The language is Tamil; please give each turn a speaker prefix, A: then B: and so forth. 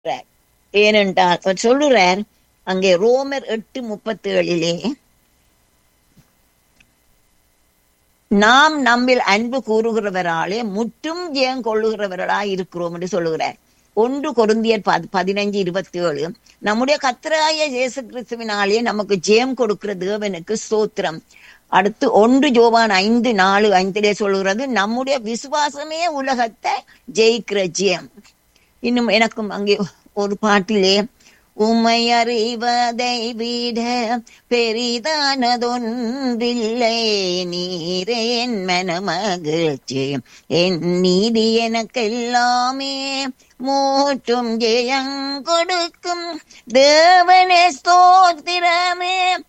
A: சொல்றார் ஏனென்றால் அவர் சொல்லுறார் அங்கே ரோமர் எட்டு முப்பத்தி ஏழிலே நாம் நம்மில் அன்பு கூறுகிறவராலே முற்றும் ஜெயம் கொள்ளுகிறவர்களாய் இருக்கிறோம் என்று சொல்லுகிறார் ஒன்று கொருந்தியர் பத் பதினஞ்சு இருபத்தி ஏழு நம்முடைய கத்திராய இயேசு கிறிஸ்துவினாலே நமக்கு ஜெயம் கொடுக்கிற தேவனுக்கு ஸ்தோத்திரம் அடுத்து ஒன்று ஜோவான் ஐந்து நாலு ஐந்திலே சொல்லுகிறது நம்முடைய விசுவாசமே உலகத்தை ஜெயிக்கிற ஜெயம் இன்னும் எனக்கும் அங்கே ஒரு பாட்டிலே உம்மை அறிவதை விட பெரிதானதொன்றில்லை நீரே என் மனமகிழ்ச்சி என் நீதி எனக்கெல்லாமே மூற்றும் ஜெயம் கொடுக்கும் தேவனே ஸ்தோத்திரமே